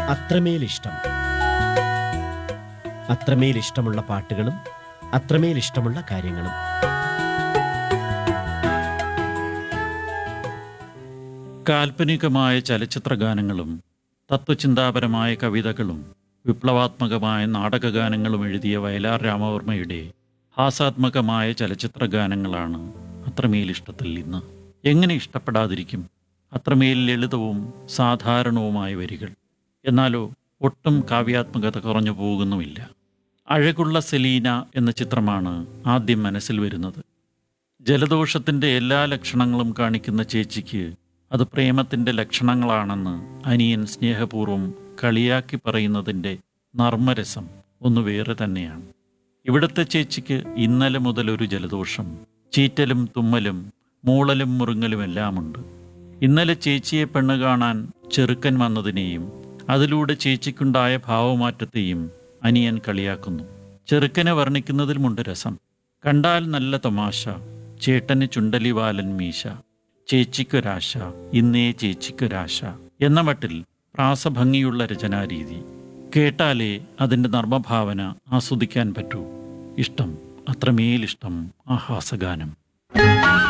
അത്രമേൽ ഇഷ്ടം അത്രമേൽ ഇഷ്ടമുള്ള പാട്ടുകളും അത്രമേൽ ഇഷ്ടമുള്ള കാര്യങ്ങളും കാൽപ്പനികമായ ചലച്ചിത്ര ഗാനങ്ങളും തത്വചിന്താപരമായ കവിതകളും വിപ്ലവാത്മകമായ നാടകഗാനങ്ങളും എഴുതിയ വയലാർ രാമവർമ്മയുടെ ഹാസാത്മകമായ ചലച്ചിത്ര ഗാനങ്ങളാണ് അത്രമേൽ ഇഷ്ടത്തിൽ ഇന്ന് എങ്ങനെ ഇഷ്ടപ്പെടാതിരിക്കും അത്രമേൽ ലളിതവും സാധാരണവുമായ വരികൾ എന്നാലോ ഒട്ടും കാവ്യാത്മകത കുറഞ്ഞു പോകുന്നുമില്ല അഴകുള്ള സെലീന എന്ന ചിത്രമാണ് ആദ്യം മനസ്സിൽ വരുന്നത് ജലദോഷത്തിൻ്റെ എല്ലാ ലക്ഷണങ്ങളും കാണിക്കുന്ന ചേച്ചിക്ക് അത് പ്രേമത്തിൻ്റെ ലക്ഷണങ്ങളാണെന്ന് അനിയൻ സ്നേഹപൂർവ്വം കളിയാക്കി പറയുന്നതിൻ്റെ നർമ്മരസം ഒന്ന് വേറെ തന്നെയാണ് ഇവിടുത്തെ ചേച്ചിക്ക് ഇന്നലെ മുതൽ ഒരു ജലദോഷം ചീറ്റലും തുമ്മലും മൂളലും മുറുങ്ങലും എല്ലാമുണ്ട് ഇന്നലെ ചേച്ചിയെ പെണ്ണ് കാണാൻ ചെറുക്കൻ വന്നതിനെയും അതിലൂടെ ചേച്ചിക്കുണ്ടായ ഭാവമാറ്റത്തെയും അനിയൻ കളിയാക്കുന്നു ചെറുക്കനെ വർണ്ണിക്കുന്നതിലുമുണ്ട് രസം കണ്ടാൽ നല്ല തമാശ ചേട്ടന് ചുണ്ടലിവാലൻ മീശ ചേച്ചിക്കൊരാശ ഇന്നേ ചേച്ചിക്കൊരാശ എന്ന മട്ടിൽ പ്രാസഭംഗിയുള്ള രചനാരീതി കേട്ടാലേ അതിൻ്റെ നർമ്മഭാവന ആസ്വദിക്കാൻ പറ്റൂ ഇഷ്ടം അത്രമേലിഷ്ടം ആഹാസഗാനം